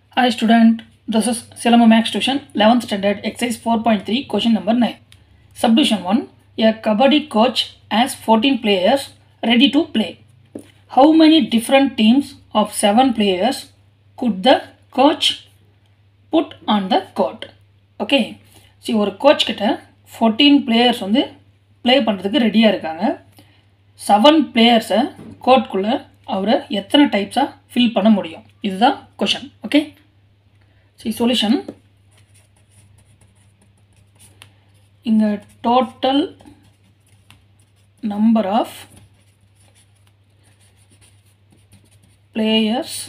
Hi student, this is Silama Max Tuition 11th standard exercise 4.3 question number 9. Subdivision 1. A kabaddi coach has 14 players ready to play. How many different teams of 7 players could the coach put on the court? Okay see ஒரு coach கிட்ட fourteen players வந்து play பண்ணுறதுக்கு ரெடியாக இருக்காங்க seven பிளேயர்ஸை கோர்ட்குள்ளே அவரை எத்தனை டைப்ஸாக fill பண்ண முடியும் இதுதான் கொஷன் ஓகே சி சொல்யூஷன் இங்கே total number of players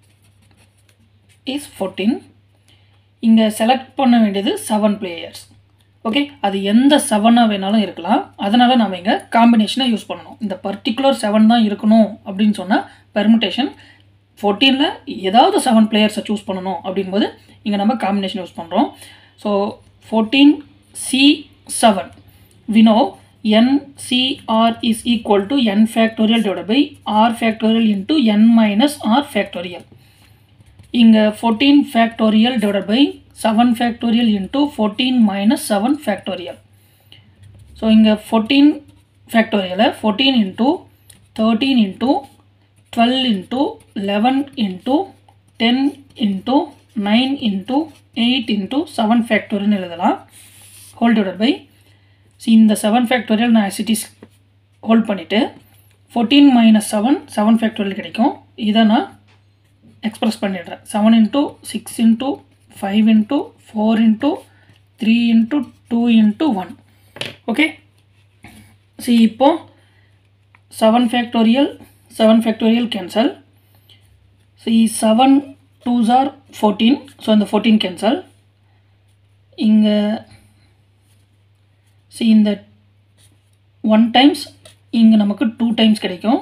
is fourteen இங்கே செலக்ட் பண்ண வேண்டியது செவன் பிளேயர்ஸ் ஓகே அது எந்த செவனாக வேணாலும் இருக்கலாம் அதனால் நம்ம இங்கே காம்பினேஷனை யூஸ் பண்ணணும் இந்த பர்டிகுலர் செவன் தான் இருக்கணும் அப்படின்னு சொன்னால் பெர்முட்டேஷன் ஃபோர்டீனில் ஏதாவது செவன் பிளேயர்ஸை சூஸ் பண்ணணும் அப்படிங்கும்போது இங்கே நம்ம காம்பினேஷன் யூஸ் பண்ணுறோம் so fourteen C seven we know NCR is equal to N factorial divide by R factorial into N minus R factorial இங்கே fourteen factorial divide by seven factorial into fourteen minus seven factorial so இங்கே fourteen ஃபேக்டோரியலை fourteen into thirteen into twelve into eleven into ten into nine into eight into seven ஃபேக்டோரியல்னு எழுதலாம் whole divide by so இந்த seven factorial நான் சிட்டிஸ் hold பண்ணிவிட்டு fourteen minus seven seven factorial கிடைக்கும் இதை நான் எக்ஸ்ப்ரெஸ் பண்ணிடுறேன் seven into six into five into four into three into two into one okay see இப்போ seven factorial seven factorial cancel see seven twos are fourteen so இந்த fourteen cancel இங்கே see இந்த one times இங்கே நமக்கு two times கிடைக்கும்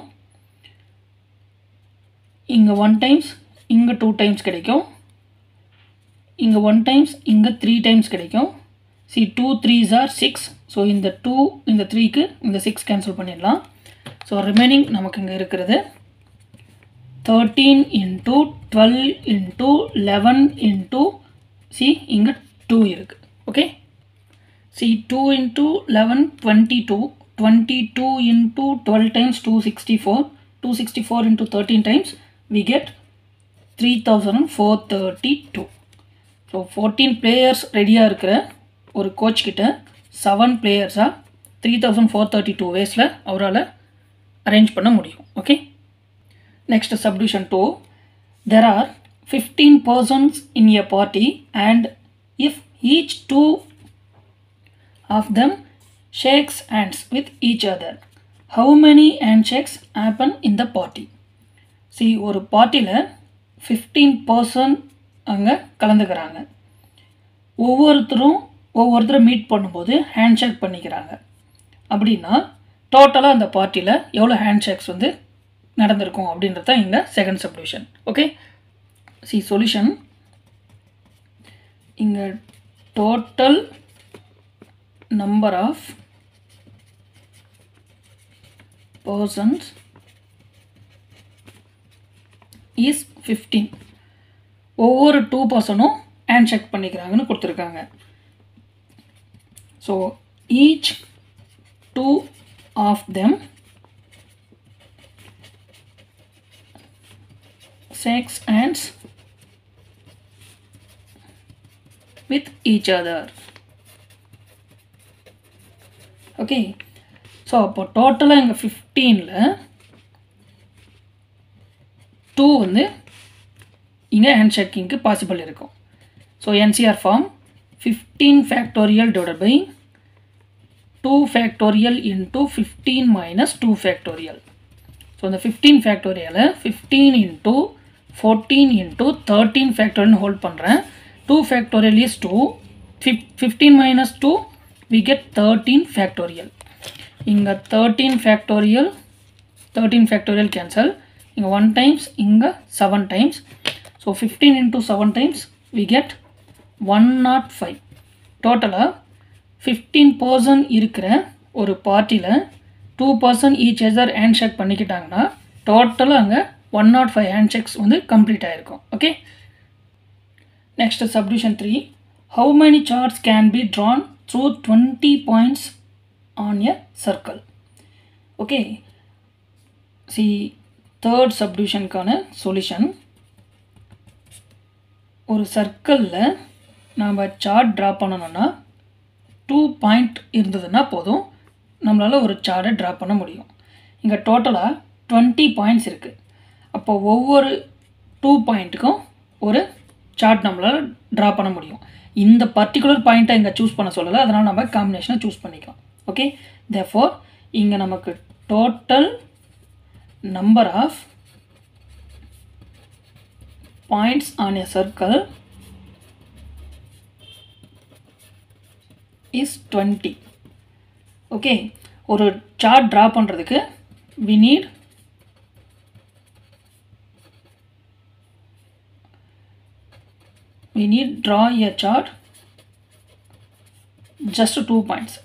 இங்கே one times இங்கே two times கிடைக்கும் இங்கே ஒன் டைம்ஸ் இங்கே த்ரீ டைம்ஸ் கிடைக்கும் see two threes are six so இந்த டூ இந்த த்ரீக்கு இந்த சிக்ஸ் கேன்சல் பண்ணிடலாம் ஸோ ரிமைனிங் நமக்கு இங்கே இருக்கிறது thirteen into twelve into eleven into see இங்கே டூ இருக்குது okay see two into eleven twenty two twenty two into twelve times two sixty four two sixty four into thirteen times we get 3432 so fourteen players ரெடியாக இருக்கிற ஒரு coach கிட்ட seven பிளேயர்ஸாக three thousand four thirty two வேஸில் அவரால் arrange பண்ண முடியும் okay next subdivision two there are fifteen persons in a party and if each two of them shakes hands with each other how many handshakes happen in the party see ஒரு பார்ட்டியில் fifteen percent அங்கே கலந்துக்கிறாங்க ஒவ்வொருத்தரும் ஒவ்வொருத்தரும் meet பண்ணும்போது hand shake பண்ணிக்கிறாங்க அப்படின்னா டோட்டலாக அந்த பார்ட்டியில் எவ்வளோ ஹேண்ட் ஷேக்ஸ் வந்து நடந்திருக்கும் அப்படின்றது தான் இங்கே second subdivision okay see solution இங்கே total number of persons is fifteen ஒவ்வொரு டூ பர்சனும் ஹேண்ட் செக் பண்ணிக்கிறாங்கன்னு கொடுத்துருக்காங்க so each two of them shakes hands with each other okay so அப்போ டோட்டலாக இங்கே ஃபிஃப்டீனில் டூ வந்து இங்கே ஹேண்ட் ஷேக்கிங்க்கு பாசிபிள் இருக்கும் so NCR form fifteen factorial divide by two factorial into fifteen minus two factorial so இந்த ஃபிஃப்டீன் ஃபேக்டோரியலை fifteen into fourteen into thirteen ஃபேக்டோரியல்னு hold பண்ணுறேன் டூ ஃபேக்டோரியல் இஸ் டூ ஃபிஃப் fifteen minus two we get thirteen factorial இங்கே thirteen factorial thirteen factorial cancel இங்கே one times இங்கே seven times so fifteen into seven times we get one nought five டோட்டலாக fifteen persons இருக்கிற ஒரு பார்ட்டியில் two persons each other handshake பண்ணிக்கிட்டாங்கன்னா டோட்டலாக அங்கே one nought five handshakes வந்து கம்ப்ளீட் ஆகிருக்கும் okay Next, subdivision 3. How many charts can be drawn through 20 points on a circle? Okay. See, third subdivision கான solution. ஒரு சர்க்கிளில் நாம் chart draw பண்ணணும்னா டூ பாயிண்ட் இருந்ததுன்னா போதும் நம்மளால் ஒரு சார்ட்டை ட்ரா பண்ண முடியும் இங்கே டோட்டலாக டுவெண்ட்டி பாயிண்ட்ஸ் இருக்குது அப்போ ஒவ்வொரு டூ பாயிண்ட்டுக்கும் ஒரு சார்ட் நம்மளால் ட்ரா பண்ண முடியும் இந்த பர்டிகுலர் பாயிண்ட்டை இங்கே சூஸ் பண்ண சொல்லலை அதனால் நம்ம காம்பினேஷனை சூஸ் பண்ணிக்கலாம் ஓகே தேஃபோர் இங்கே நமக்கு total number of points on a circle is twenty okay ஒரு சார்ட் ட்ரா பண்ணுறதுக்கு we need we need draw a chart just two points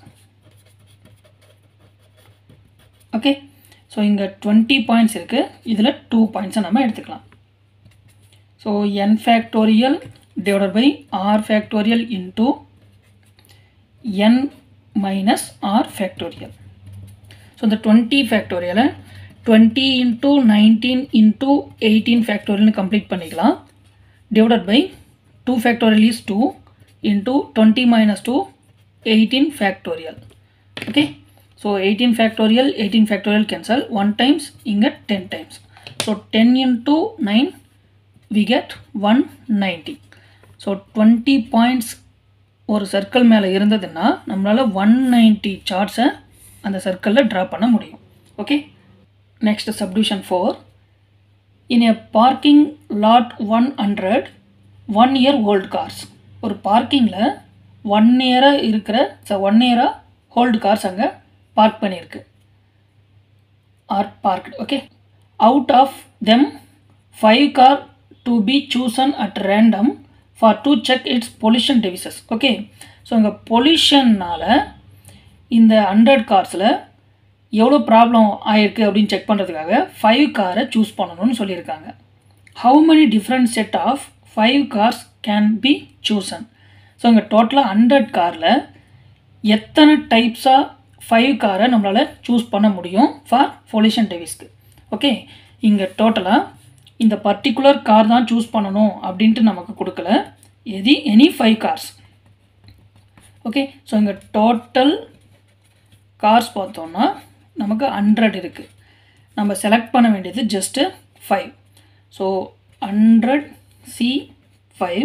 ஓகே ஸோ இங்கே டுவெண்ட்டி பாயிண்ட்ஸ் இருக்குது இதில் டூ பாயிண்ட்ஸை நம்ம எடுத்துக்கலாம் so N factorial divided by R factorial into N minus R factorial so இந்த டுவெண்ட்டி ஃபேக்டோரியலை twenty into nineteen into eighteen ஃபேக்டோரியல்னு கம்ப்ளீட் பண்ணிக்கலாம் divided by 2 factorial is 2 into 20 minus 2 18 factorial okay so 18 factorial 18 factorial cancel 1 times inga 10 times so 10 into 9 we get 190 so 20 points ஒரு circle மேலே இருந்ததுன்னா நம்மளால் one ninety சார்ட்ஸை அந்த சர்க்கிளில் draw பண்ண முடியும் okay next subdivision four in a parking lot one hundred one year old cars ஒரு பார்க்கிங்கில் ஒன் இயராக இருக்கிற ஒன் இயராக ஹோல்டு கார்ஸ் அங்கே பார்க் பண்ணியிருக்கு are parked okay out of them five car to be chosen at random for to check its pollution devices okay so இங்கே பொல்யூஷன்னால் இந்த ஹண்ட்ரட் கார்ஸில் எவ்வளோ ப்ராப்ளம் ஆயிருக்கு அப்படின்னு செக் பண்ணுறதுக்காக ஃபைவ் காரை சூஸ் பண்ணணும்னு சொல்லியிருக்காங்க how many different set of five cars can be chosen so இங்கே டோட்டலாக ஹண்ட்ரட் காரில் எத்தனை டைப்ஸாக ஃபைவ் காரை நம்மளால் சூஸ் பண்ண முடியும் ஃபார் பொல்யூஷன் டெவிஸ்க்கு ஓகே இங்கே டோட்டலாக இந்த பர்டிகுலர் கார் தான் சூஸ் பண்ணணும் அப்படின்ட்டு நமக்கு கொடுக்கல எதி any five cars okay so இங்கே டோட்டல் கார்ஸ் பார்த்தோம்னா நமக்கு ஹண்ட்ரட் இருக்குது நம்ம செலக்ட் பண்ண வேண்டியது just five so hundred C five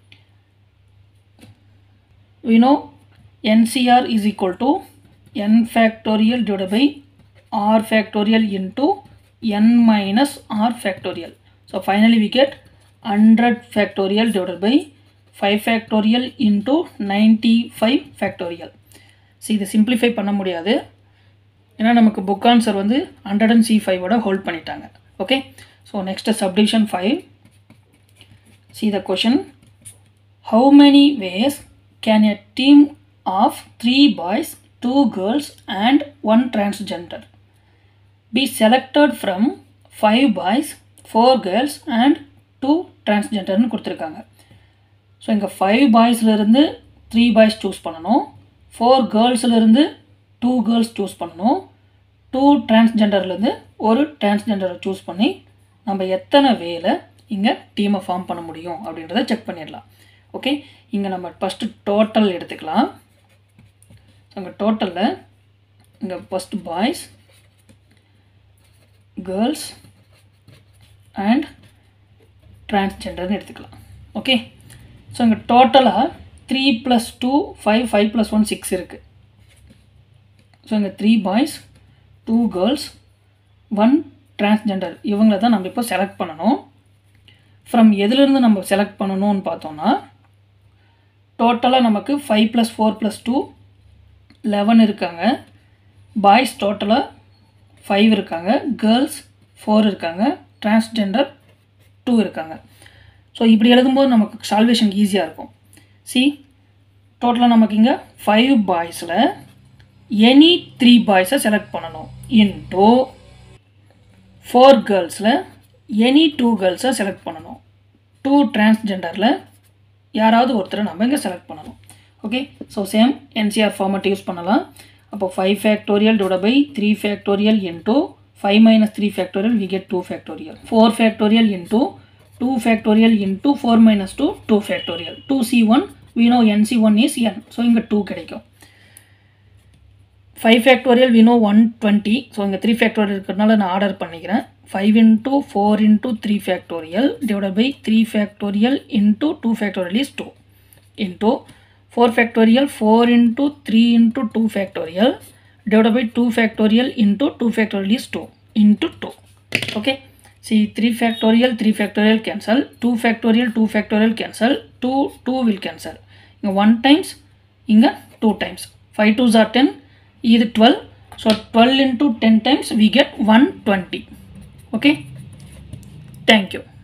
we know NCR is equal to n factorial divided by r factorial into n minus r factorial. So finally we get 100 factorial divided by 5 factorial into 95 factorial. See இதை simplify பண்ண முடியாது ஏன்னா நமக்கு book answer வந்து hundred and C ஃபைவோட hold பண்ணிட்டாங்க okay so next subdivision five C the question how many ways can a team of three boys, two girls, and one transgender be selected from five boys, four girls, and two transgenderன்னு கொடுத்துருக்காங்க so இங்கே five பாய்ஸ்லேருந்து three boys choose பண்ணணும் four கேர்ள்ஸ்லேருந்து two girls choose பண்ணணும் two டிரான்ஸ்ஜெண்டர்லேருந்து ஒரு டிரான்ஸ்ஜெண்டரை சூஸ் பண்ணி நம்ம எத்தனை வேலை இங்கே டீமை ஃபார்ம் பண்ண முடியும் அப்படின்றத செக் பண்ணிடலாம் ஓகே இங்கே நம்ம ஃபஸ்ட்டு டோட்டல் எடுத்துக்கலாம் ஸோ இங்கே டோட்டலில் இங்கே ஃபஸ்ட்டு பாய்ஸ் கேர்ள்ஸ் அண்ட் டிரான்ஸ்ஜெண்டர்னு எடுத்துக்கலாம் ஓகே ஸோ இங்கே டோட்டலாக three plus two five five plus one six இருக்குது ஸோ இங்கே three boys two girls one transgender இவங்கள தான் நம்ம இப்போ செலக்ட் பண்ணணும் ஃப்ரம் எதுலேருந்து நம்ம செலக்ட் பண்ணணும்னு பார்த்தோன்னா டோட்டலாக நமக்கு five plus four plus two eleven இருக்காங்க பாய்ஸ் டோட்டலாக ஃபைவ் இருக்காங்க கேர்ள்ஸ் ஃபோர் இருக்காங்க டிரான்ஸ்ஜெண்டர் டூ இருக்காங்க ஸோ இப்படி எழுதும்போது நமக்கு சால்வேஷன் ஈஸியாக இருக்கும் சி டோட்டலாக நமக்கு இங்கே ஃபைவ் பாய்ஸில் எனி த்ரீ பாய்ஸை செலக்ட் பண்ணணும் இன்டூ ஃபோர் கேர்ள்ஸில் எனி டூ கேர்ள்ஸை செலக்ட் பண்ணணும் டூ டிரான்ஸ்ஜெண்டரில் யாராவது ஒருத்தரை நம்ம இங்கே செலக்ட் பண்ணணும் okay so same NCR format use பண்ணலாம் அப்போ five factorial divide by three factorial into five minus three factorial we get two factorial four factorial into two factorial into four minus two two factorial two C one we know nc one is n so இங்கே two கிடைக்கும் five factorial we know one twenty so இங்கே three factorial இருக்கிறதுனால நான் order பண்ணிக்கிறேன் five into four into three factorial divide by three factorial into two factorial is two into four factorial four into three into two factorial divided by 2 factorial into 2 factorial is 2 into 2 okay see 3 factorial 3 factorial cancel 2 factorial 2 factorial cancel 2 2 will cancel இங்க 1 times இங்க 2 times 5 2s are 10 இது 12 so 12 into 10 times we get 120 okay thank you